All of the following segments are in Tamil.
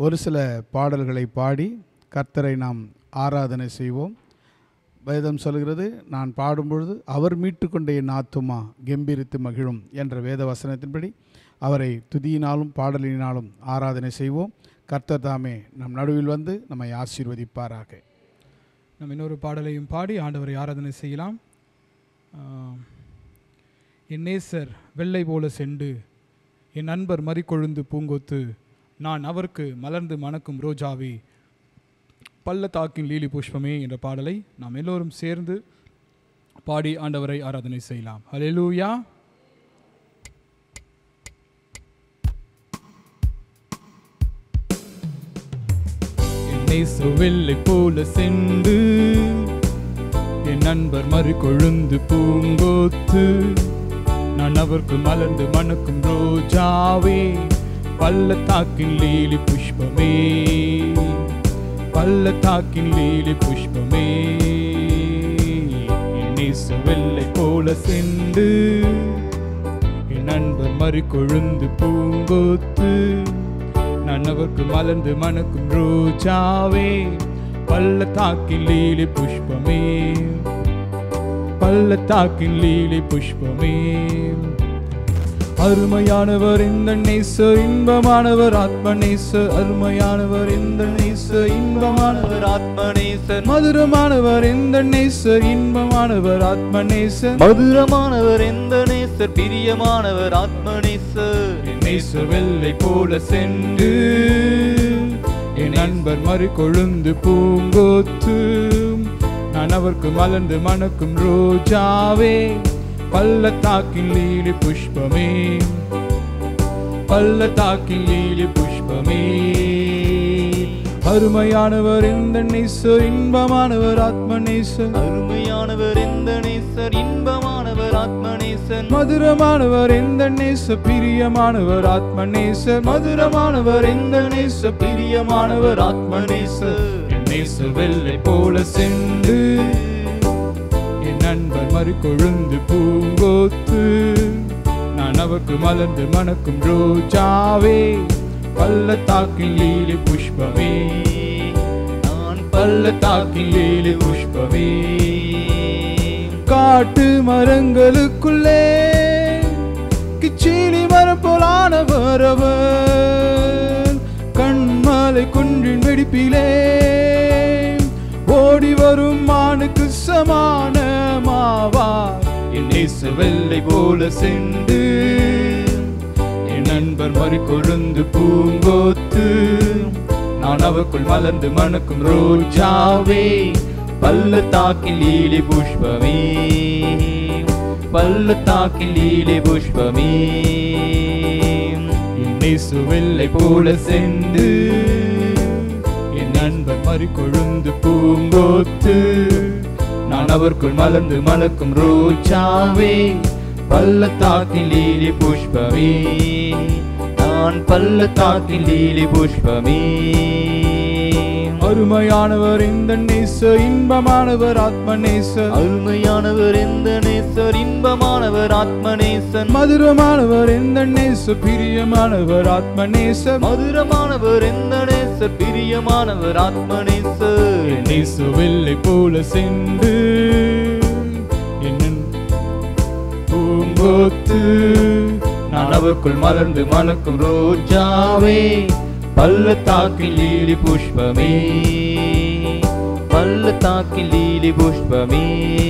ஒரு சில பாடல்களை பாடி கர்த்தரை நாம் ஆராதனை செய்வோம் வேதம் சொல்கிறது நான் பாடும்பொழுது அவர் மீட்டுக்கொண்ட என் ஆத்துமா கெம்பீரித்து மகிழும் என்ற வேத வசனத்தின்படி அவரை துதியினாலும் பாடலினாலும் ஆராதனை செய்வோம் கர்த்தர் தாமே நம் நடுவில் வந்து நம்மை ஆசீர்வதிப்பாராக நம்ம இன்னொரு பாடலையும் பாடி ஆண்டவரை ஆராதனை செய்யலாம் ஆம். என் நேசர் வெள்ளை போல செண்டு என் நண்பர் மறிக்கொழுந்து பூங்கொத்து நான் அவருக்கு மலர்ந்து மணக்கும் ரோஜாவே பள்ளத்தாக்கின் லீலி புஷ்பமே என்ற பாடலை நாம் எல்லோரும் சேர்ந்து பாடி ஆண்டவரை ஆராதனை செய்யலாம் ஹalleluya என்னை சுவெல்லை போல சென்று என் நண்பர் மறு கொழுந்து பூங்கோத்து நான் அவருக்கு மலர்ந்து மணக்கும் ரோஜாவே பள்ளத்தாக்கின் லீலி புஷ்பமே பள்ளத்தாக்கின் லீலி புஷ்பமே என்னை சுவெல்லை போல சென்று என் நண்பர் மறு கொழுந்து பூங்கோத்து நான் அவருக்கு மலர்ந்து மணக்கும் ரோஜாவே பள்ளத்தாக்கின் லீலி புஷ்பமே பள்ளத்தாக்கின் லீலி புஷ்பமே அருமையானவர் இந்த நேசர் இன்பமானவர் ஆத்ம நேசர் அருமையானவர் இந்த நேசர் இன்பமானவர் ஆத்மநேசன் மதுரமானவர் இந்த நேசர் இன்பமானவர் ஆத்ம நேசர் மதுரமானவர் எந்த நேசர் பிரியமானவர் ஆத்மநேசர் நேசர் வெள்ளை போல சென்று என் நண்பர் மறு கொழுந்து பூங்கோத்து நான் அவருக்கு மலர்ந்து மணக்கும் ரோஜாவே பள்ளத்தாக்கின் லீலி புஷ்பமே பள்ளத்தாக்கின் லீலி புஷ்பமே அருமையானவர் இந்த நேசர் இன்பமானவர் ஆத்ம நேசர் அருமையானவர் எந்த நேசர் இன்பமானவர் ஆத்மநேசன் மதுரமானவர் எந்த நேச பிரியமானவர் ஆத்ம நேச மதுரமானவர் எந்த நேச பிரியமானவர் ஆத்ம நேச என் நேச வெள்ளை போல சென்று என் நண்பர் மறு கொழுந்து பூங்கோத்து நான் அவருக்கு மலர்ந்து மணக்கும் ரோஜாவே பள்ளத்தாக்கின் லீலி புஷ்பமே நான் பள்ளத்தாக்கின் லீலி புஷ்பமே காட்டு மரங்களுக்குள்ளே கிச்சிலி மரம் போலானவர் அவர் கண்மாலை குன்றின் வெடிப்பிலே ஓடி வரும் மானுக்கு சமானமாவார் என் நேச வெள்ளை போல சென்று என் நண்பர் மறு கொழுந்து பூங்கோத்து நான் அவருக்குள் மலர்ந்து மணக்கும் ரோஜாவே பள்ளத்தாக்கின் லீலி புஷ்பமே பள்ளத்தாக்கின் லீலி புஷ்பமே என்னை சுவெல்லை போல சென்று என் நண்பர் மறு கொழுந்து பூங்கோத்து நான் அவருக்குள் மலர்ந்து மணக்கும் ரோஜாவே பள்ளத்தாக்கின் லீலி புஷ்பமே நான் பள்ளத்தாக்கின் லீலி புஷ்பமே அருமையானவர் இந்த நேச இன்பமானவர் ஆத்ம நேச அருமையானவர் எந்த நேசர் இன்பமானவர் ஆத்மநேசன் மதுரமானவர் இந்த நேச பிரியமானவர் ஆத்ம நேச மதுரமானவர் எந்த நேசர் பிரியமானவர் ஆத்மநேசர் நேச வெள்ளை போல சென்று என்னன் பூங்கோத்து நான் அவருக்குள் மலர்ந்து மணக்கும் ரோஜாவே பள்ளத்தாக்கின் லீலி புஷ்பமே பள்ளத்தாக்கின் லீலி புஷ்பமே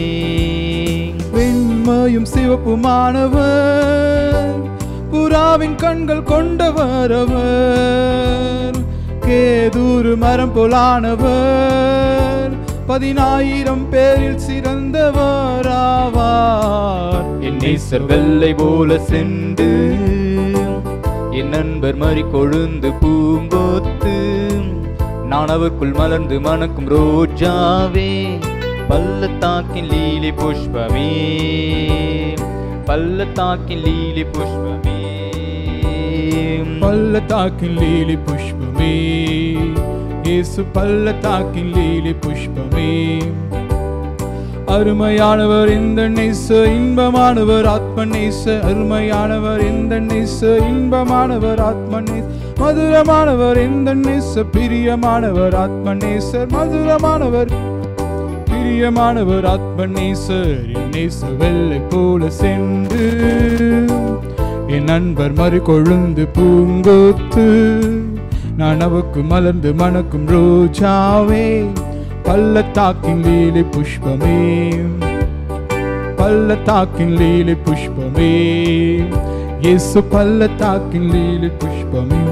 வெண்மையும் சிவப்புமானவர் புறாவின் கண்கள் கொண்டவர் அவர் கேதூரு மரம் போலானவர் பதினாயிரம் பேரில் சிறந்தவர் ஆவார் என் நேசர் வெள்ளை போல சென்று என் நண்பர் மறி கொழுந்து பூங்கோத்து நான் அவருக்குள் மலர்ந்து மணக்கும் ரோஜாவே பள்ளத்தாக்கின் லீலி புஷ்பமே பள்ளத்தாக்கின் லீலி புஷ்பமே பள்ளத்தாக்கின் லீலி புஷ்பமே இயேசு பள்ளத்தாக்கின் லீலி புஷ்பமே அருமையானவர் இந்த நேச இன்பமானவர் ஆத்ம நேச அருமையானவர் இந்த நேச இன்பமானவர் ஆத்ம நேச மதுரமானவர் இந்த நேச பிரியமானவர் ஆத்ம நேசர் மதுரமானவர் பிரியமானவர் ஆத்ம நேசர் என் நேச வெள்ளை போல சென்று என் நண்பர் மறு கொழுந்து பூங்கொத்து நான் அவக்கு மலர்ந்து மணக்கும் ரோஜாவே பள்ளத்தாக்கின் லீலை புஷ்பமே பள்ளத்தாக்கின் லீலை புஷ்பமே இயேசு பள்ளத்தாக்கின் லீலை புஷ்பமே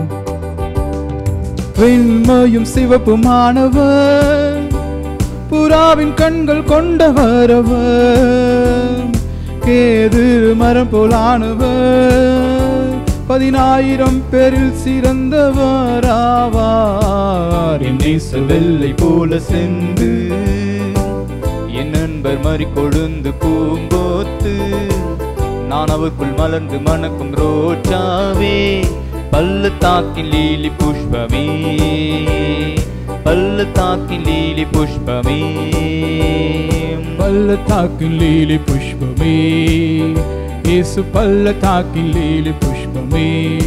வெண்மையும் சிவப்புமானவர் புறாவின் கண்கள் கொண்டவர் அவர் கேது மரம் போலானவர் பதினாயிரம் பேரில் சிறந்தவர் ஆவார் என் நேச வெள்ளை போல சென்று என் நண்பர் மறி கொழுந்து பூங்கோத்து நான் அவருக்குள் மலர்ந்து மணக்கும் ரோஜாவே பள்ளத்தாக்கின் லீலி புஷ்பமே பள்ளத்தாக்கின் லீலி புஷ்பமே பள்ளத்தாக்கின் லீலி புஷ்பமே இயேசு பள்ளத்தாக்கின் லீலி புஷ்பமே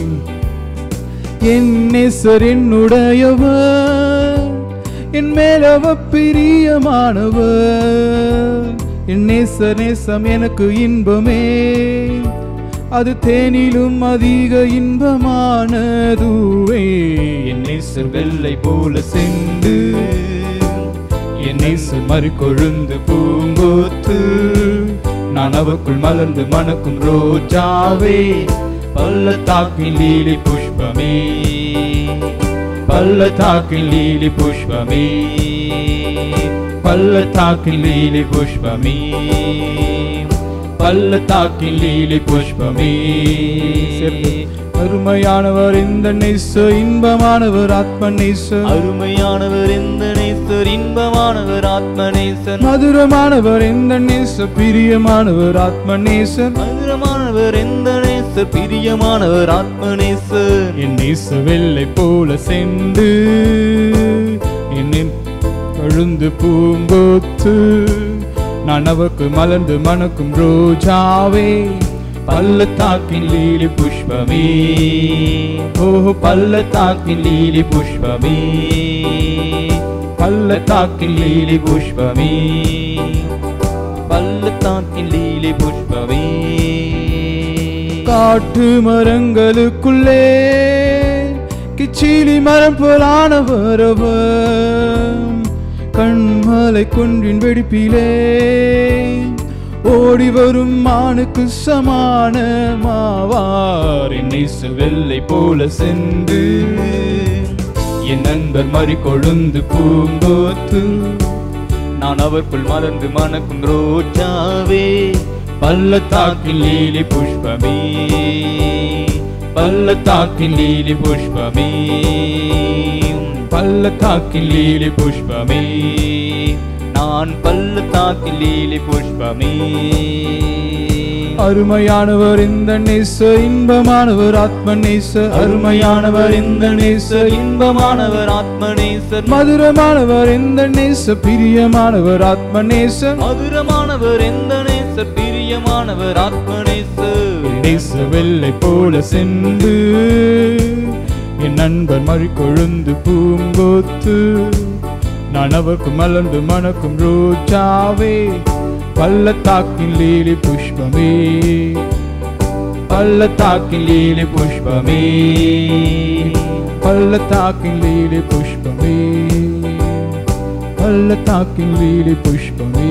என் நேசர் என்னுடையவர் என் மேலவ பிரியமானவர் என் நேச நேசம் எனக்கு இன்பமே அது தேனிலும் அதிக இன்பமானதுவே என் நேசர் வெள்ளை போல சென்று என் நேசர் மறுகொழுந்து பூங்கோத்து நான் அவக்குள் மலர்ந்து மணக்கும் ரோஜாவே பள்ளத்தாக்கின் லீலி புஷ்பமே பள்ளத்தாக்கின் லீலி புஷ்பமே பள்ளத்தாக்கின் லீலி புஷ்பமே பள்ளத்தாக்கின் லீலி புஷ்பமே அருமையானவர் இந்த நேச இன்பமானவர் ஆத்ம நேச அருமையானவர் இந்த நேசர் இன்பமானவர் ஆத்ம நேசன் மதுரமானவர் இந்த நேச பிரியமானவர் ஆத்ம நேசன் மதுரமானவர் எந்த நேசர் பிரியமானவர் ஆத்ம நேசர் என் நேச வெள்ளை போல சென்று என்னின் கழுந்து பூங்கோத்து நான் அவருக்கு மலர்ந்து மணக்கும் ரோஜாவே பள்ளத்தாக்கின் லீலி புஷ்பமே ஓ பள்ளத்தாக்கின் லீலி புஷ்பமே பள்ளத்தாக்கின் லீலி புஷ்பமே பள்ளத்தாக்கின் லீலி புஷ்பமே காட்டு மரங்களுக்குள்ளே கிச்சிலி மரம் போலானவர் அவர் கண்மலை குன்றின் வெடிப்பிலே ஓடி வரும் மானுக்கு சமான மாவார் என்னை வெள்ளை போல சென்று என் நண்பர் மறி கொழுந்து பூங்கோத்து நான் அவருக்குள் மலர்ந்து மணக்கும் ரோஜாவே பள்ளத்தாக்கின் லீலி புஷ்பமே பள்ளத்தாக்கின் லீலி புஷ்பமே பள்ளத்தாக்கின் லீலி புஷ்பமே நான் பள்ளத்தாக்கின் லீலி புஷ்பமே அருமையானவர் இந்த நேச இன்பமானவர் ஆத்ம நேச அருமையானவர் இந்த நேச இன்பமானவர் ஆத்ம நேசர் மதுரமானவர் இந்த நேச பிரியமானவர் ஆத்ம நேச மதுரமானவர் எந்த நேசர் பிரியமானவர் ஆத்ம நேசர் நேச வெள்ளை போல சென்று என் நண்பர் மறி கொழுந்து பூங்கோத்து நான் அவருக்கு மலர்ந்து மணக்கும் ரோஜாவே பள்ளத்தாக்கின் லீலி புஷ்பமே பள்ளத்தாக்கின் லீலி புஷ்பமே பள்ளத்தாக்கின் லீலி புஷ்பமே பள்ளத்தாக்கின் லீலி புஷ்பமே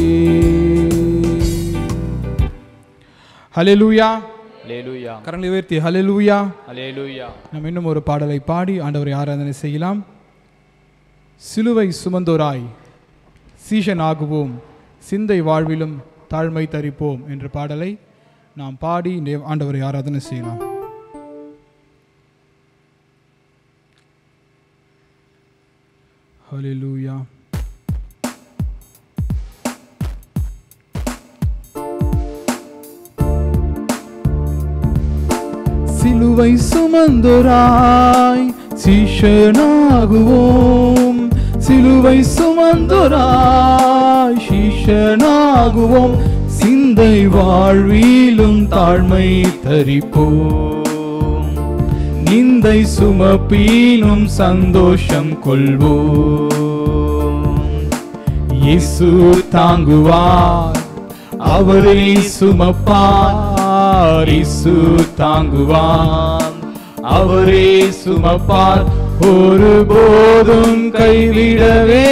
ஹalleluya அல்லேலூயா கரங்களை உயர்த்தி ஹalleluya அல்லேலூயா நாம் இன்னும் ஒரு பாடலை பாடி ஆண்டவரை ஆராதனை செய்யலாம் சிலுவை சுமந்தோராய் சீஷன் ஆகுவோம் சிந்தை வாழ்விலும் தாழ்மை தரிப்போம் என்ற பாடலை நாம் பாடி இந்த ஆண்டவரை ஆராதனை செய்யலாம் ஹalleluya சிலுவை சுமந்தோராய் சீஷனாகுவோம் சிலுவை சுமந்தோராய் சீஷனாகுவோம் சிந்தை வாழ்விலும் தாழ்மை தரிப்போம் நிந்தை சுமப்பீனும் சந்தோஷம் கொள்வோம் இயேசு தாங்குவார் அவரே சுமப்பார் இயேசு தாங்குவார் அவரே சுமப்பார் ஒருபோதும் கைவிடவே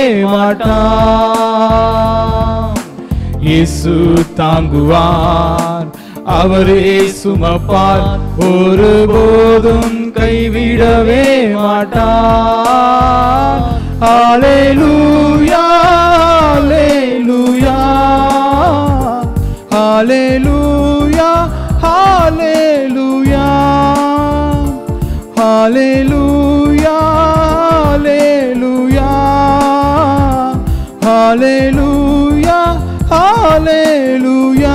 மாட்டார் இயேசு தாங்குவார் அவரே சுமப்பார் ஒருபோதும் கைவிடவே மாட்டார் ஹalleluya ஹalleluya ஹalleluya ஹalleluya ஹalleluya ஹalleluya ஹalleluya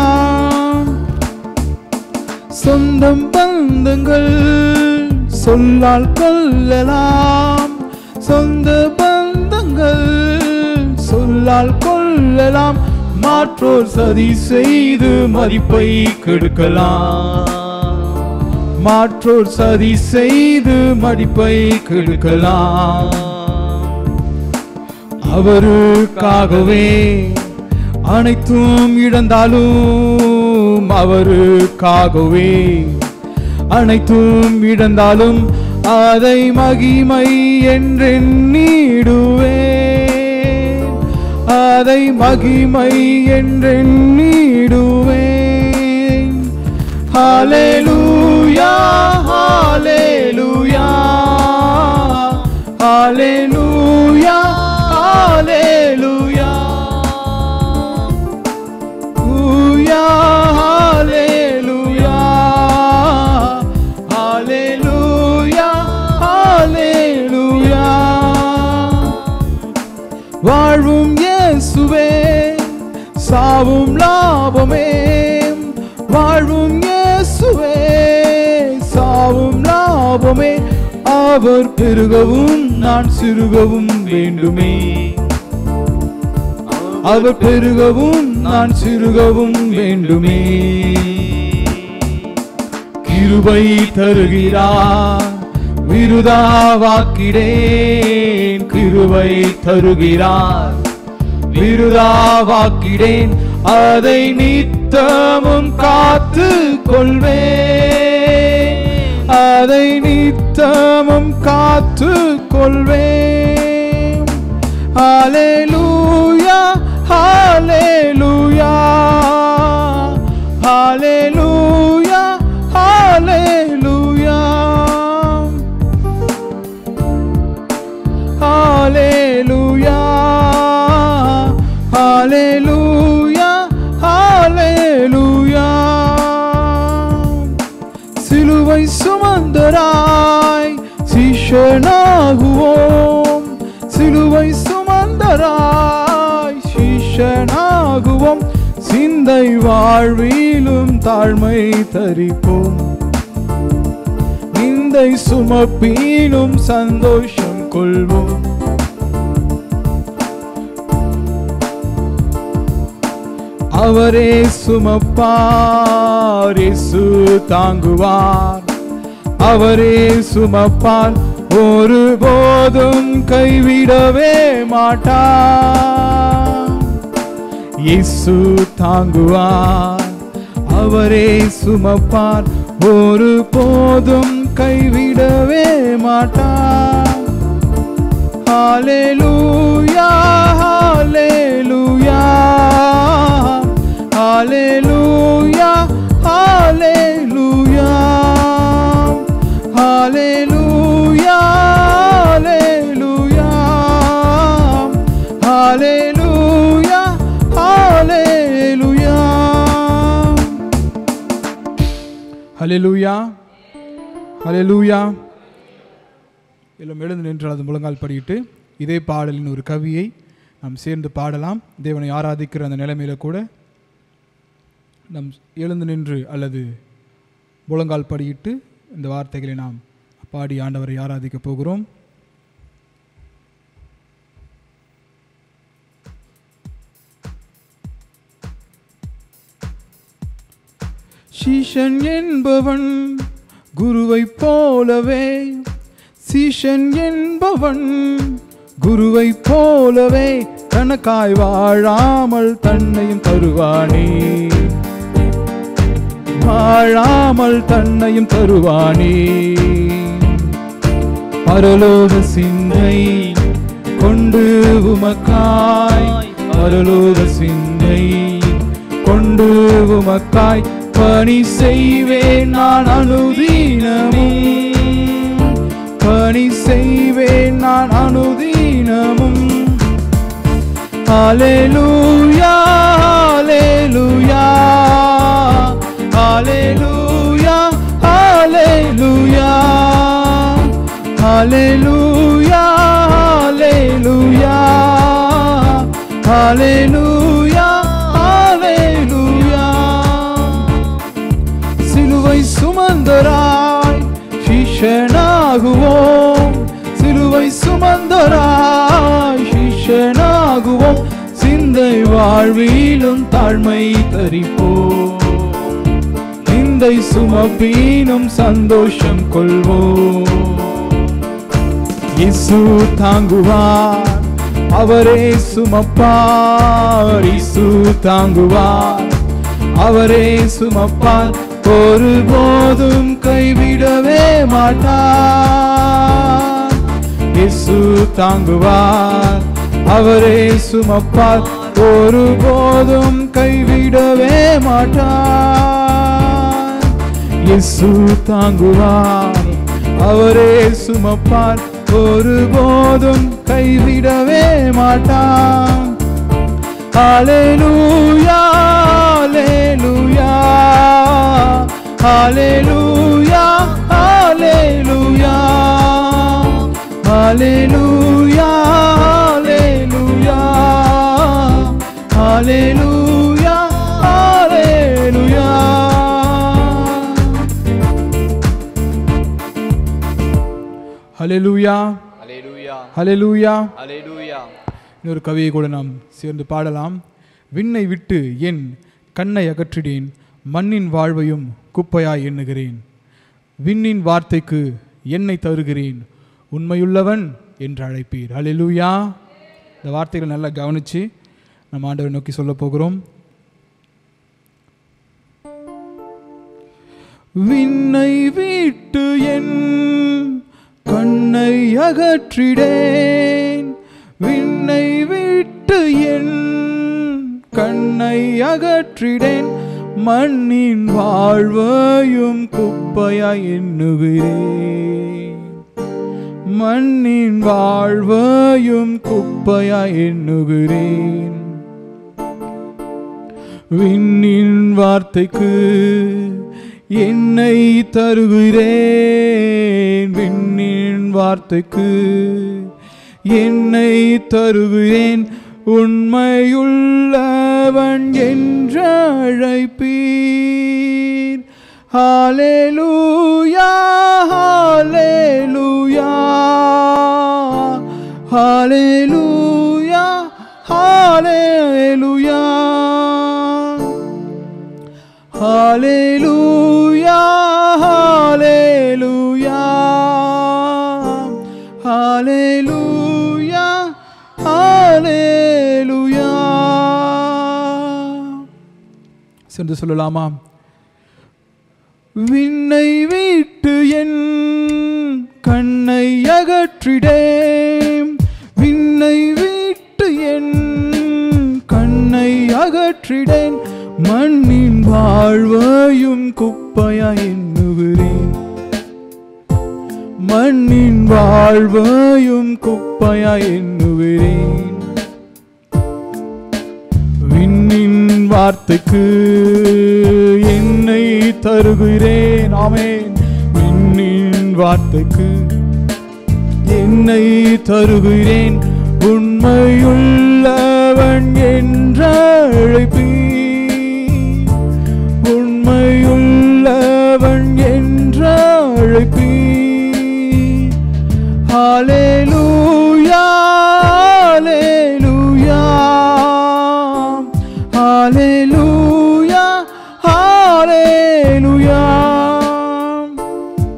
சொந்தம் பந்தங்கள் சொல்லால் கொள்ளலாம் சொந்த பந்தங்கள் சொல்லால் கொள்ளலாம் மாற்றோர் சதி செய்து மதிப்பை கெடுக்கலாம் மாற்றோர் சதி செய்து மடிப்பை கெடுக்கலாம் அவருக்காகவே அனைத்தும் இழந்தாலும் அவருக்காகவே அனைத்தும் இழந்தாலும் அதை மகிமை என்றெண்ணிடுவேன் அதை மகிமை என்றெண்ணிடுவேன் ஹalleluya ஹalleluya ஹalleluya ஹalleluya ஹalleluya ஹalleluya ஹalleluya வாழ்வும் இயேசுவே சாவும் லாபமே வாழ்வும் இயேசுவே சாவும் லாபமே அவர் பெருகவும் நான் சிறுகவும் வேண்டுமே அவர் பெருகவும் நான் சிறுகவும் வேண்டுமே கிருபை தருகிறார் விருதாவாக்கிடேன் கிருபை தருகிறார் விருதாவாக்கிடேன் அதை நித்தமும் காத்து கொள்வேன் அதை நித்தமும் காத்து கொள்வேன் ஹalleluya ஹalleluya ஹalleluya ஹalleluya ஹalleluya ஹalleluya ஹalleluya சிலுவை சுமந்தராய் சிஷனாகுவோம் சிலுவை சுமந்தராய் சிஷனாகுவோம் சிந்தை வாழ்விலும் தாழ்மை தரிப்போம் நிந்தை சுமப்பீனும் சந்தோஷம் கொள்வோம் அவரே சுமப்பார் இயேசு தாங்குவார் அவரே சுமப்பார் ஒருபோதும் கைவிடவே மாட்டார் இயேசு தாங்குவார் அவரே சுமப்பார் ஒரு போதும் கைவிடவே மாட்டார் ஹalleluya ஹalleluya ஹalleluya ஹalleluya ஹalleluya ஹalleluya ஹalleluya ஹalleluya ஹalleluya ஹalleluya எல்லாம் எழுந்து நின்று அது முழங்கால் படியிட்டு இதே பாடலின் ஒரு கவியை நாம் சேர்ந்து பாடலாம் தேவனை ஆராதிக்கிற அந்த நிலைமையில கூட நம் எழுந்து நின்று அல்லது முழங்கால் படியிட்டு இந்த வார்த்தைகளை நாம் பாடி ஆண்டவரை ஆராதிக்க போகிறோம் சீஷன் என்பவன் குருவைப் போலவே சீஷன் என்பவன் குருவைப் போலவே தனக்காய் வாழாமல் தன்னையும் தருவானே வாழாமல் தன்னையும் தருவானே பரலோக சிந்தை கொண்டு உமக்காய் பரலோக சிந்தை கொண்டு உமக்காய் பணி செய்வேன் நான் அனுதீனமும் பணி செய்வேன் நான் அனுதீனமும் Hallelujah, hallelujah, hallelujah, hallelujah, hallelujah, hallelujah, hallelujah, hallelujah. சிலுவை சுமந்தராய் சிஷனாகுவோம் சிலுவை சுமந்தராய் சிஷனாகுவோம் சிந்தை வாழ்விலும் தாழ்மை தரிப்போம் நிந்தை சுமப்பீனும் சந்தோஷம் கொள்வோம் இயேசு தாங்குவார் அவரே சுமப்பார் இயேசு தாங்குவார் அவரே சுமப்பார் ஒருபோதும் கைவிடவே மாட்டார் இயேசு தாங்குவார் அவரே சுமப்பார் ஒருபோதும் கைவிடவே மாட்டார் இயேசு தாங்குவார் அவரே சுமப்பார் ஒருபோதும் கைவிடவே மாட்டார் Hallelujah, hallelujah, hallelujah, hallelujah, hallelujah, hallelujah, hallelujah, hallelujah. ஹalleluya Hallelujah. ஹalleluya Hallelujah. இன்னொரு கவியை கூட நாம் சேர்ந்து பாடலாம் விண்ணை விட்டு என் கண்ணை அகற்றிடேன் மண்ணின் வாழ்வையும் குப்பையாய் எண்ணுகிறேன் விண்ணின் வார்த்தைக்கு என்னை தருகிறேன் உண்மையுள்ளவன் என்று அழைப்பீர் ஹalleluya இந்த வார்த்தைகளை நல்லா கவனிச்சு நம்ம ஆண்டவரை நோக்கி சொல்ல போகிறோம் விண்ணை விட்டு என் கண்ணை அகற்றிடேன் விண்ணை விட்டு என் கண்ணை அகற்றிடேன் மண்ணின் வாழ்வையும் குப்பையாய் எண்ணுகிறேன் மண்ணின் வாழ்வையும் குப்பையாய் எண்ணுகிறேன் விண்ணின் வார்த்தைக்கு என்னை தருகிறேன் விண்ணின் வார்த்தைக்கு என்னை தருகிறேன் உண்மையுள்ளவன் என்ற அழைப்பீர் ஹalleluya ஹalleluya ஹalleluya ஹalleluya ஹalleluya ஹalleluya ஹalleluya ஹalleluya சென்று சொல்லலாமா விண்ணை விட்டு என் கண்ணை அகற்றிடேன் விண்ணை விட்டு என் கண்ணை அகற்றிடேன் மண்ணின் வாழ்வையும் குப்பையா எண்ணுகிறேன் மண்ணின் வாழ்வையும் குப்பையா எண்ணுகிறேன் விண்ணின் வார்த்தைக்கு என்னை தருகிறேன் ஆமென் விண்ணின் வார்த்தைக்கு என்னை தருகிறேன் உண்மையுள்ளவன் என்ற அழைப்பீர் உண்மையுள்ளவன் என்ற அழைப்பீர் ஹalleluya ஹalleluya ஹalleluya ஹalleluya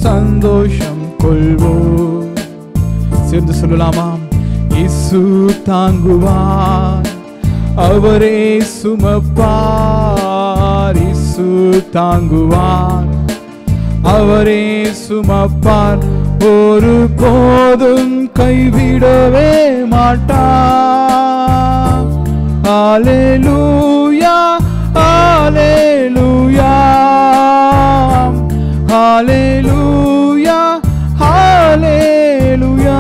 சந்தோஷம் கொள்வோம் சேர்ந்து சொல்லலாமா இயேசு தாங்குவார் அவரே சுமப்பார் இயேசு தாங்குவார் அவரே சுமப்பார் ஒரு போதும் கைவிடவே மாட்டார் ஹalleluya ஹalleluya ஹalleluya ஹalleluya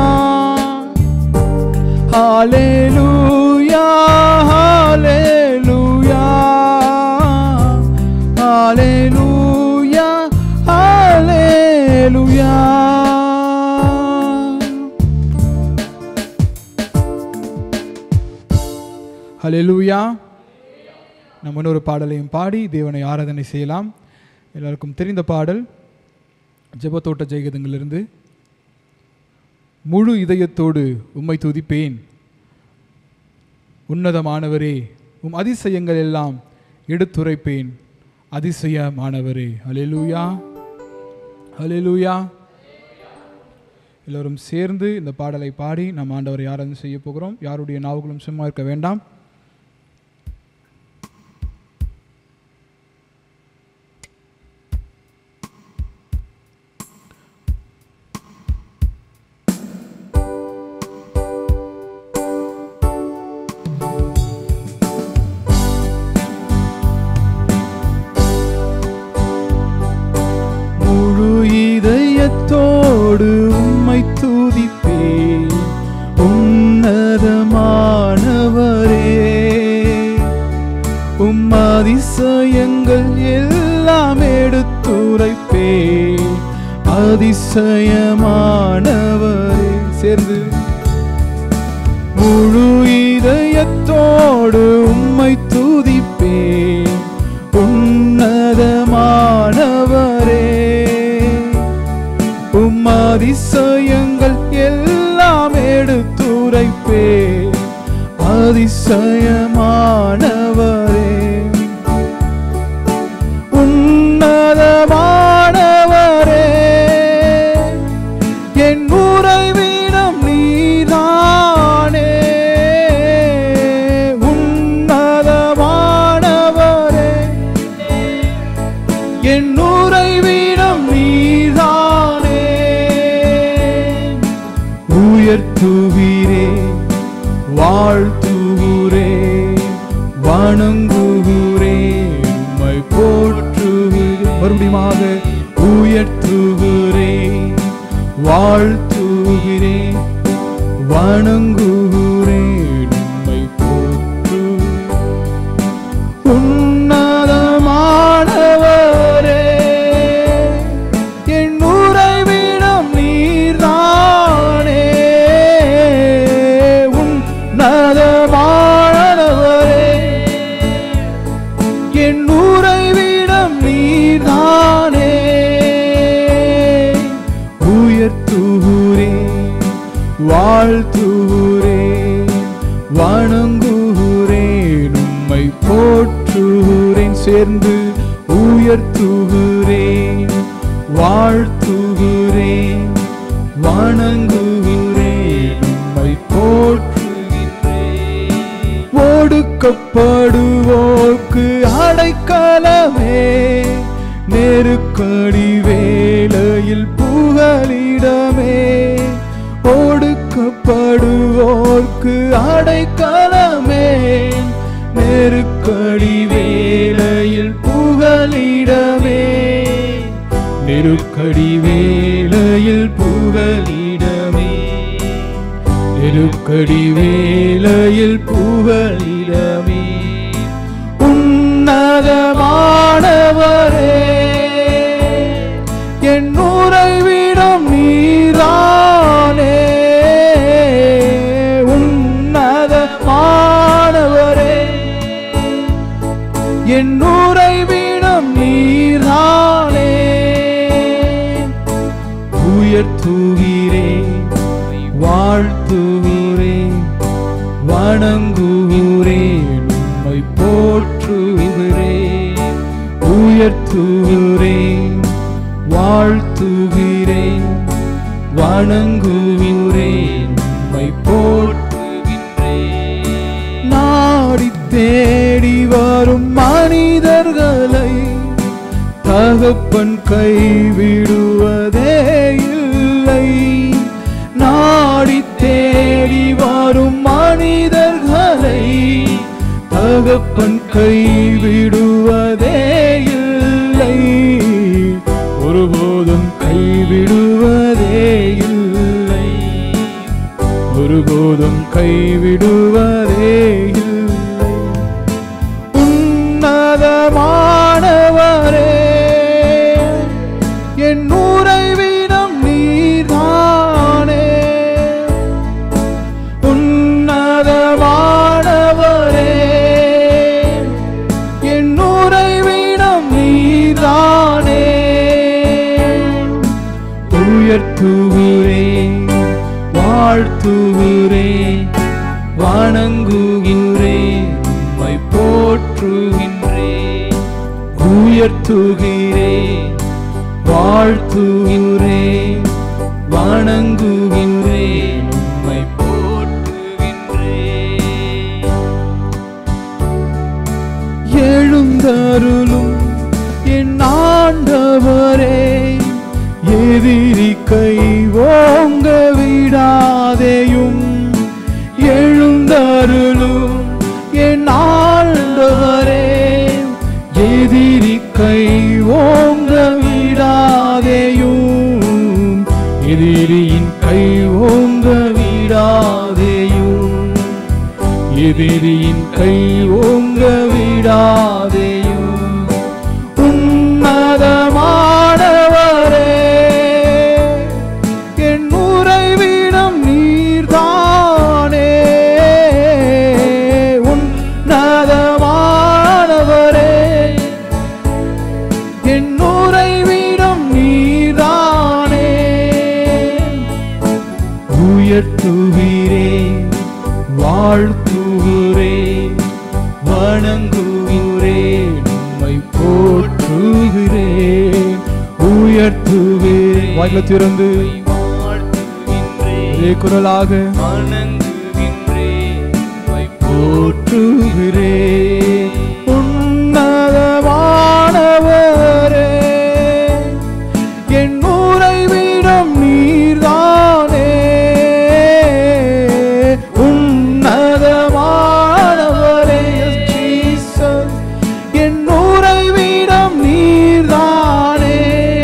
ஹalleluya ஹalleluya ஹalleluya ஹalleluya ஹalleluya நம்ம இன்னொரு பாடலையும் பாடி தேவனை ஆராதனை செய்யலாம் எல்லாருக்கும் தெரிந்த பாடல் ஜெபத்தோட்ட ஜெயகதங்களிலிருந்து முழு இதயத்தோடு உம்மை துதிப்பேன் உன்னதமானவரே உம் அதிசயங்கள் எல்லாம் எடுத்துரைப்பேன் அதிசயமானவரே ஹalleluya ஹalleluya எல்லோரும் சேர்ந்து இந்த பாடலை பாடி நாம் ஆண்டவரை ஆராதனை செய்ய போகிறோம் யாருடைய நாவுகளும் சும்மா இருக்க வேண்டாம் முழு இதயத்தோடு உம்மை துதிப்பேன் உன்னதமானவரே உம் அதிசயங்கள் எல்லாம் எடுத்துரைப்பேன் அதிசயமானவரே சேர்ந்து முழு இதயத்தோடு உம்மை துதிப்பேன் உன்னதமானவரே உம் அதிசயங்கள் எல்லாம் எடுத்துரைப்பே அதிசயமானவரே உன்னதமானவரே என் உறைவிடம் நீதானே உன்னதமானவரே என் உறைவிடம் நீதானே உயர்த்துகிறே வாழ்த்துகிறே வணங்குகிறே உம்மை போற்றுகிறே மறுபடியுமாக உயர்த்துகிறே வாழ்த்துகிறே வணங்குகிறே உம்மை போற்றுகிறேன் உன்னதமானவரே என் உறைவிடம் நீர்தானே உன்னதமானவரே என் உறைவிடம் நீர்தானே உயர்த்துகிறே வாழ்த்துகிறே வணங்குகிறேன் உம்மை போற்றுகிறேன் சேர்ந்து உயர்த்துகிறேன் வாழ்த்துகிறேன் வணங்குகிறேன் உம்மை போற்றுகிறேன் ஒடுக்கப்படுவோர்க்கு அடைக்கலமே நெருக்கடி வேளையில் புகலிடமே ஒடுக்கப்படுவோர்க்கு அடைக்கலமே நெருக்கடி வேளையில் புகலிடமே நெருக்கடி வேளையில் புகலிடமே நெருக்கடி வேளையில் புகலிடமே உன்னதமானவரே என் உறைவிடம் நீரானே உன்னதமானவரே என் உறைவிடம் நீரானே உயர்த்துகிறேன் வாழ்த்துகிறேன் வணங்குகிறேன் உம்மை போற்றுகிறேன் உயர்த்துகிறேன் வாழ்த்துகிறேன் வாழ்த்துகிறேன் வணங்குகிறேன் உம்மை போற்றுகின்றேன் நாடி தேடி வரும் மனிதர்களை தகப்பன் கைவிடுவதே இல்லை நாடி தேடி வரும் மனிதர்களை தகப்பன் கைவிடுவதே இல்லை ஒருபோதும் கைவிடுவதே இல்லை ஒருபோதும் கைவிடுவதே இல்லை உன்னதமானவரே என் உறைவிடம் நீர்தானே உன்னதமானவரே என் உறைவிடம் நீர்தானே உயர்த்துகிறேன் வாழ்த்துகிறேன் வணங்குகிறேன் உம்மை போற்றுகின்றேன் உயர்த்துகிறேன் வாழ்த்துகிறேன் வணங்குகின்றேன் உம்மை போற்றுகின்றேன் எழுந்தருளும் என் ஆண்டவரே எதிரி கை ஓங்க விடாதேயும் எழுந்தருளும் என் ஆண்டவரே எதிரி கை ஓங்க விடாதேயும் எதிரியின் கை ஓங்க விடாதேயும் எதிரியின் கை ஓங்க விடாதேயும் உன்னதமானவரே என் உறைவிடம் நீர்தானே உன்னதமானவரே என் உறைவிடம் நீர்தானே உயர்த்துகிறேன் வாழ்த்துகிறேன் வணங்குகிறேன் உம்மை போற்றுகிறேன் உயர்த்துகிறேன் வாயில திறந்து ஒரே குரலாக போற்றுகிறேன் உன்னதமானவரே என் உறைவிடம் நீர்தானே உன்னதமானவரே ஜீசஸ் என் உறைவிடம் நீர்தானே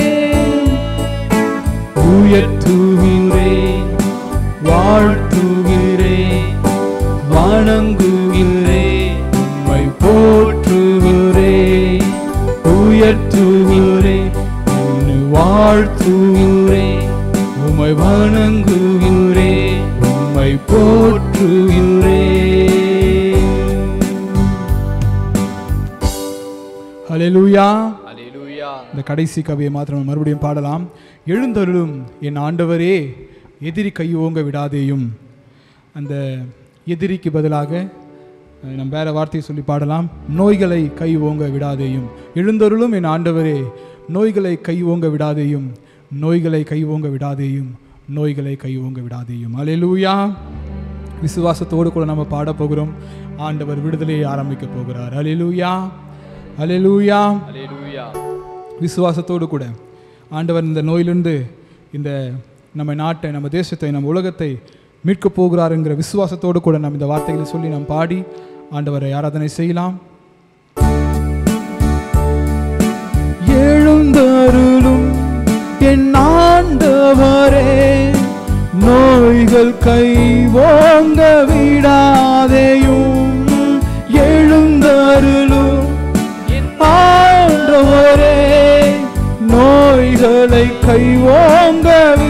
உயர்த்துகிறேன் வாழ்த்துகிறேன் வணங்குகிறேன் உம்மை போற்றுகிறேன் உயர்த்துகிறேன் உன்னை வாழ்த்துகிறேன் உம்மை வணங்குகிறேன் உம்மை போற்றுகிறேன் ஹalleluya இந்த கடைசி கவியை மாத்திரம் மறுபடியும் பாடலாம் எழுந்தருளும் என் ஆண்டவரே எதிரி கை ஓங்க விடாதேயும் அந்த எதிரிக்கு பதிலாக அஹ், நம்ம வேற வார்த்தையை சொல்லி பாடலாம் நோய்களை கை ஓங்க விடாதேயும் எழுந்தருளும் என் ஆண்டவரே நோய்களை கை ஓங்க விடாதேயும் நோய்களை கை ஓங்க விடாதேயும் நோய்களை கை ஓங்க விடாதேயும் அலையலூயா விசுவாசத்தோடு கூட நம்ம பாட போகிறோம் ஆண்டவர் விடுதலையை ஆரம்பிக்க போகிறார் அலையலூயா அலையலூயா விசுவாசத்தோடு கூட ஆண்டவர் இந்த நோயிலிருந்து இந்த நம்ம நாட்டை நம்ம தேசத்தை நம்ம உலகத்தை மீட்கப் போகிறாருங்கிற விசுவாசத்தோடு கூட நம்ம இந்த வார்த்தைகளை சொல்லி நாம் பாடி ஆண்டவரை ஆராதனை செய்யலாம் எழுந்தருளும் என் ஆண்டவரே நோய்கள் கை ஓங்க விடாதேயும் எழுந்தருளும் என் ஆண்டவரே நோய்களை கை ஓங்க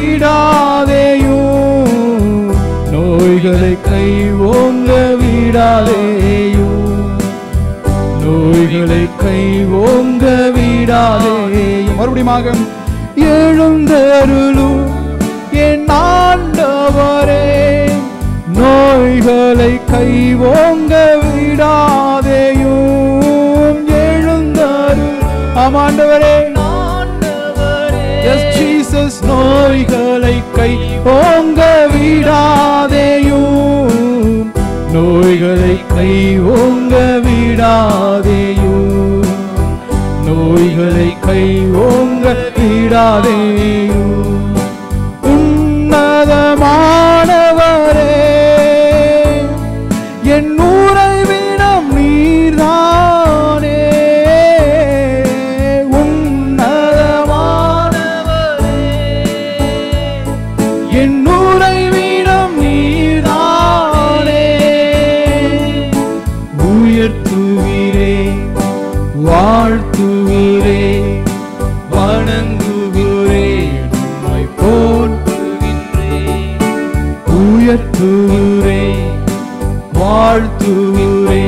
விடாதேயும் நோய்களை கை ஓங்க விடாதேயும் நோய்களை கை ஓங்க விடாதே மறுபடியும் எழுந்தருளும் என் ஆண்டவரே நோய்களை கை ஓங்க விடாதேயும் எழுந்தருள் ஆமாண்டவரே எஸ் ஜீசஸ் நோய் கை ஓங்க விடாதேயும் நோய்களை கை ஓங்க விடாதேயும் நோய்களை கை ஓங்க விடாதேயும் உன்னதமானவரே என் உறைவிடம் நீர்தானே உன்னதமானவரே என் உறைவிடம் நீர்தானே உயர்த்துவீரே வாழ்த்துவீரே வணங்குவீரே உம்மை போற்றுகின்றேன் உயர்த்துவீரே வாழ்த்துவீரே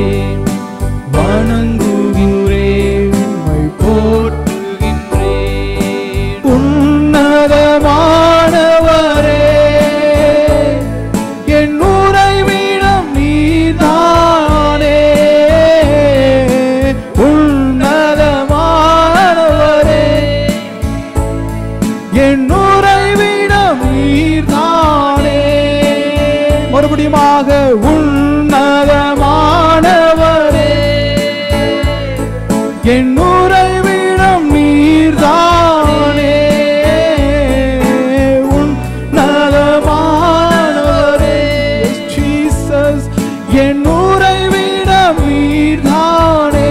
வணங்குவீரே உம்மை போற்றுகின்றேன் உன்னதமானவரே என் உறைவிடம் நீதானே உன்னதமானவரே என் உறைவிடம் நீர்தானே மறுபடியுமாக உன்னதமானவரே என் உறைவிடம் நீர்தானே உன்னதமானவரே ஜீசஸ் என் உறைவிடம் நீர்தானே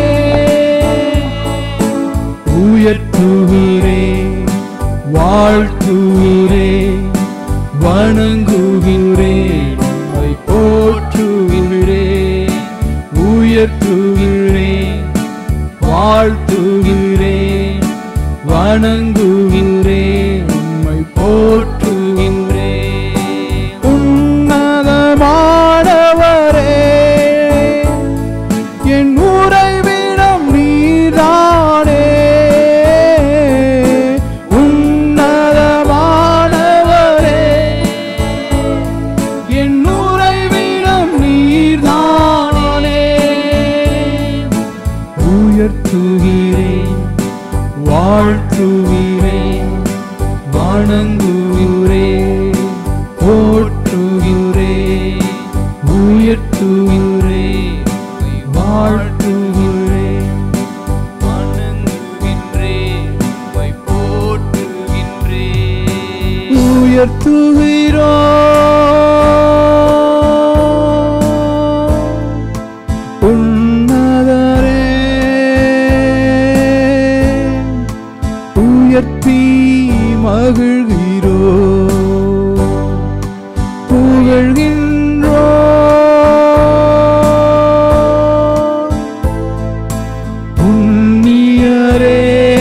உயர்த்துவீரே வாழ்த்துவீரே வணங்குவீரே உம்மை போற்றுவீரே உயர்த்துவீரே வாழ்த்துவீரே வணங்குவீரே உம்மை போற்றுகின்றே உன்னதமானவரே என் உறைவிடம் நீதானே உன்னதமானவரே என் உறைவிடம் நீர்தானே உயர்த்துகிறேன் வாழ்த்துகிறேன் வணங்குகிறே போற்றுகிறே உயர்த்துகிறே வாழ்த்துகிறே வணங்குகின்றே உம்மை போற்றுகின்றே உயர்த்துகிறோ உன்னதரே உயர்த்தி மகிழ்கிறோ புகழ்கின்றோ புண்ணியரே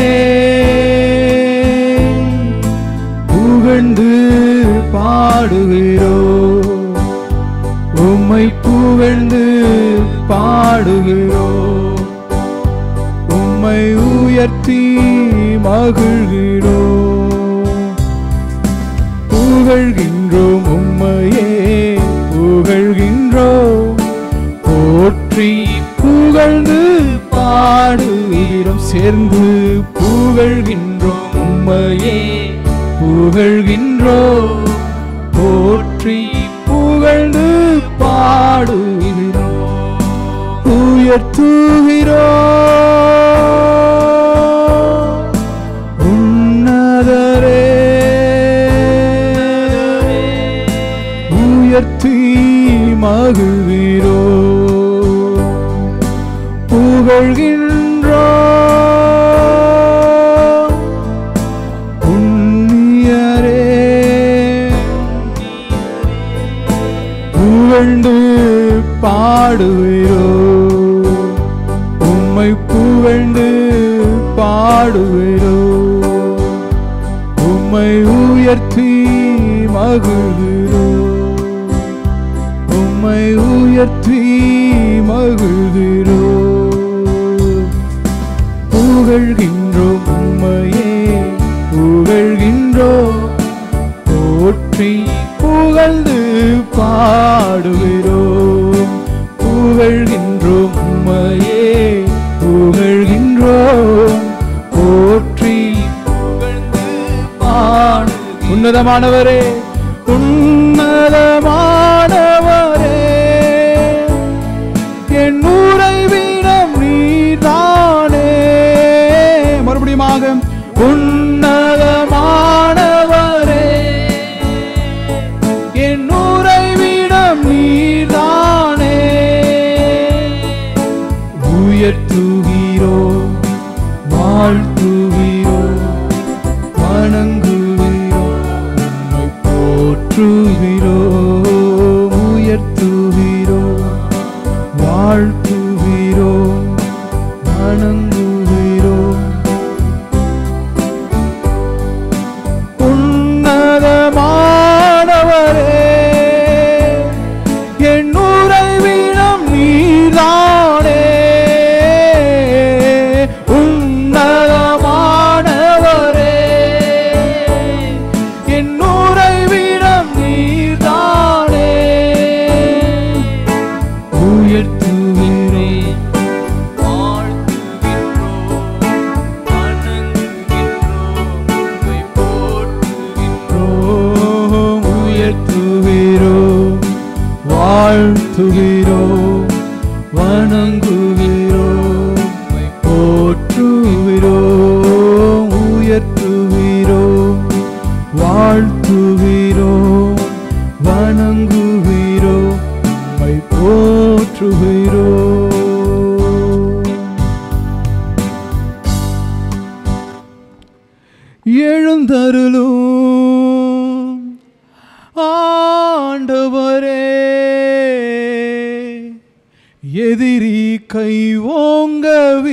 புகழ்ந்து பாடுகிறோ உம்மை புகழ்ந்து பாடுகிறோ உம்மை உயர்த்தி மகிழ்கிறோ புகழ்கின்றோம் உம்மையே புகழ்கின்றோம் போற்றி புகழ்ந்து பாடுகிறோம் சேர்ந்து புகழ்கின்றோம் உம்மையே புகழ்கின்றோம் போற்றி புகழ்ந்து பாடுகிறோம் உயர்த்துகிறோம் உன்னதரே உயர்த்தி மகிழ்கிறோ புகழ்கின்றோ புண்ணியரே புகழ்ந்து பாடுகிறோ உம்மை புகழ்ந்து பாடுகிறோ உம்மை உயர்த்தி மகிழ்கிறோ உம்மை உயர்த்தி மகிழ்கிறோ புகழ்கின்றோம் உம்மையே புகழ்கின்றோம் போற்றி புகழ்ந்து பாடுகிறோம் புகழ்கின்றோம் உம்மையே புகழ்கின்றோம் போற்றி புகழ்ந்து பாடு உன்னதமானவரே உன்னதமானவரே என் உறைவிடம் நீதானே மறுபடியுமாக உன்னதமானவரே என் உறைவிடம் நீதானே உயர்த்துகிறோ வாழ்த்துகிறோ வணங்குகிறோ உம்மை போற்றுகிறோ உயர்த்துகிறோ வாழ்த்துகிறோ வணங்குகிறோ உன்னதமானவரே என் உறைவிடம் நீதானே உன்னதமானவரே என் உறைவிடம் நீதானே உயர்த்துகிறேன் வாழ்த்துகிறோம், உயர்த்துகிறோம் வாழ்த்துகிறோம் வணங்குகிறோம் போற்றுகிறோம் உயர்த்துகிறோம் வாழ்த்துகிறோம் வணங்குகிறோம் உம்மை போற்றுகிறோம் எழுந்தருளும் ஆண்டவரே எதிரி கை ஓங்க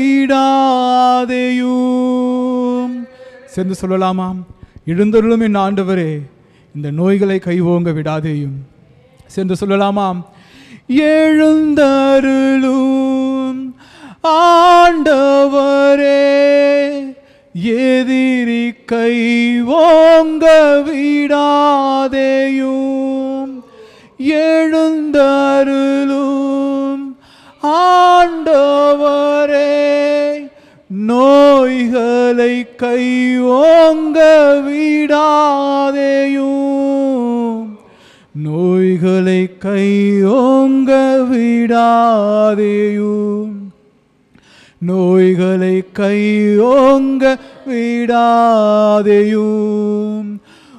விடாதேயும் சேர்ந்து சொல்லலாமாம் எழுந்தருளும் என் ஆண்டவரே இந்த நோய்களை கை ஓங்க விடாதேயும் சேர்ந்து சொல்லலாமாம் எழுந்தருளும் ஆண்டவரே எதிரி கை ஓங்க விடாதேயும் எழுந்தருளும் ஆண்டவரே நோய்களை கை ஓங்க விடாதேயும் நோய்களை கை ஓங்க விடாதேயும் நோய்களை கையோங்க விடாதேயும்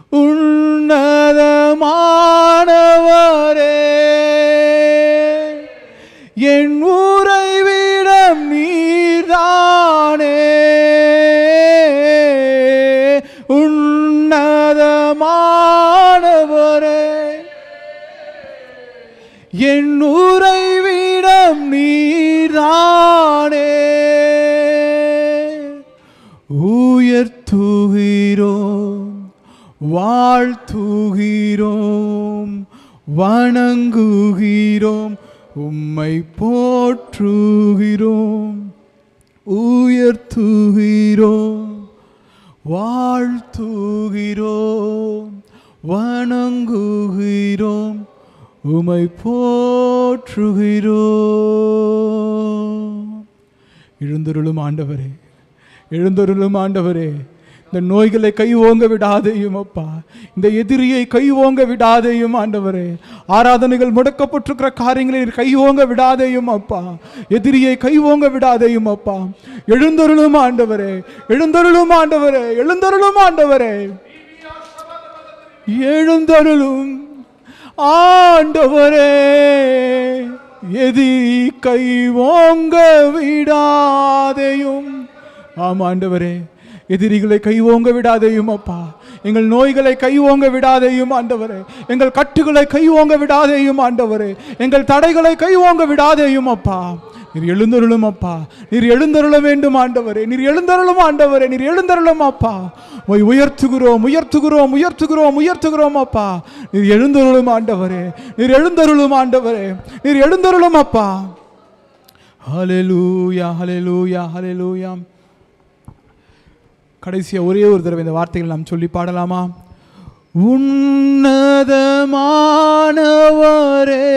உன்னதமானவரே என் உறைவிடம் நீர்தானே உன்னதமானவரே என் உறைவிடம் நீர்தானே உயர்த்துகிறோம் வாழ்த்துகிறோம் வணங்குகிறோம் உம்மை போற்றுகிறோம் உயர்த்துகிறோம் வாழ்த்துகிறோம் வணங்குகிறோம் உமை போற்றுகிறோம் எழுந்தருளும் ஆண்டவரே எழுந்தருளும் ஆண்டவரே இந்த நோய்களை கை ஓங்க விடாதேயும் அப்பா இந்த எதிரியை கை ஓங்க விடாதேயும் ஆண்டவரே ஆராதனைகள் முடக்கப்பட்டிருக்கிற காரியங்களை நீர் கை ஓங்க விடாதேயும் அப்பா எதிரியை கை ஓங்க விடாதேயும் அப்பா எழுந்தருளும் ஆண்டவரே எழுந்தருளும் ஆண்டவரே எழுந்தருளும் ஆண்டவரே எழுந்தருளும் ஆண்டவரே எதிரி கை ஓங்க விடாதேயும் ஆமா ஆண்டவரே எதிரிகளை கை ஓங்க விடாதேயும் அப்பா எங்கள் நோய்களை கை ஓங்க விடாதேயும் ஆண்டவரே எங்கள் கட்டுகளை கை ஓங்க விடாதேயும் ஆண்டவரே எங்கள் தடைகளை கை ஓங்க விடாதேயும் அப்பா நீர் எழுந்தருளும் அப்பா நீர் எழுந்தருள வேண்டும் ஆண்டவரே நீர் எழுந்தருளும் ஆண்டவரே நீர் எழுந்தருளும் அப்பா உம்மை உயர்த்துகிறோம் உயர்த்துகிறோம் உயர்த்துகிறோம் உயர்த்துகிறோம் அப்பா நீர் எழுந்தருளும் ஆண்டவரே நீர் எழுந்தருளும் ஆண்டவரே நீர் எழுந்தருளும் அப்பா ஹalleluya ஹalleluya ஹalleluya கடைசியா ஒரே ஒரு தடவை இந்த வார்த்தைகள் நாம் சொல்லி பாடலாமா உன்னதமானவரே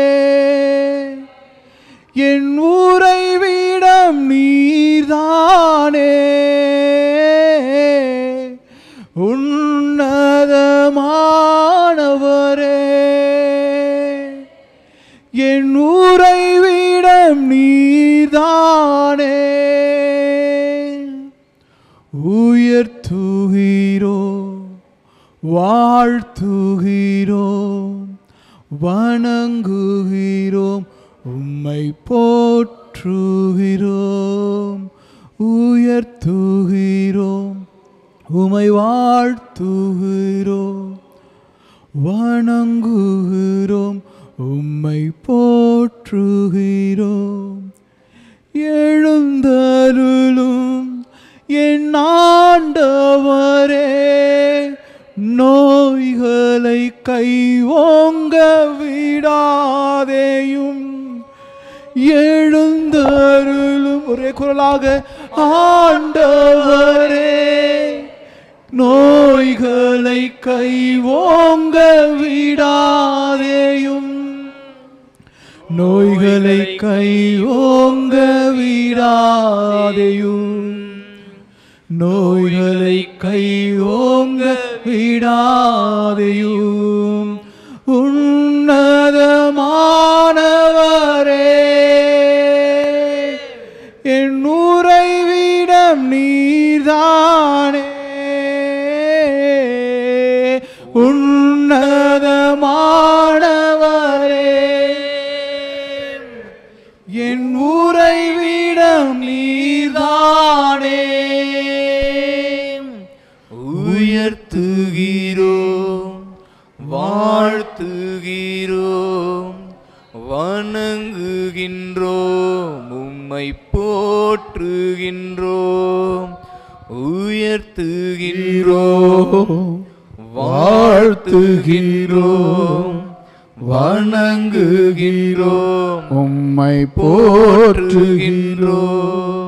என் உறைவிடம் நீர்தானே உன்னதமானவரே வாழ்த்துகிறோம் வணங்குகிறோம் உம்மை போற்றுகிறோம் உயர்த்துகிறோம் உமை வாழ்த்துகிறோம் வணங்குகிறோம் உம்மை போற்றுகிறோம் எழுந்தருளும் என் ஆண்டவரே நோய்களை கைவோங்க விடாதேயும் எழுந்தருளும் ஒரே குரலாக ஆண்டவரே நோய்களை கைவோங்க விடாதேயும் நோய்களை கைவோங்க விடாதேயும் நோய்களை கைவோங்க விடாதேயும் உன்னதமானவரே என் உறைவிடம் நீர்தானே உன்னதமானவரே என் உறைவிடம் நீர்தானே உயர்த்துகிறோம் வாழ்த்துகிறோம் வணங்குகின்றோம் உம்மை போற்றுகின்றோம் உயர்த்துகின்றோம் வாழ்த்துகின்றோம் வணங்குகின்றோம் உம்மை போற்றுகின்றோம்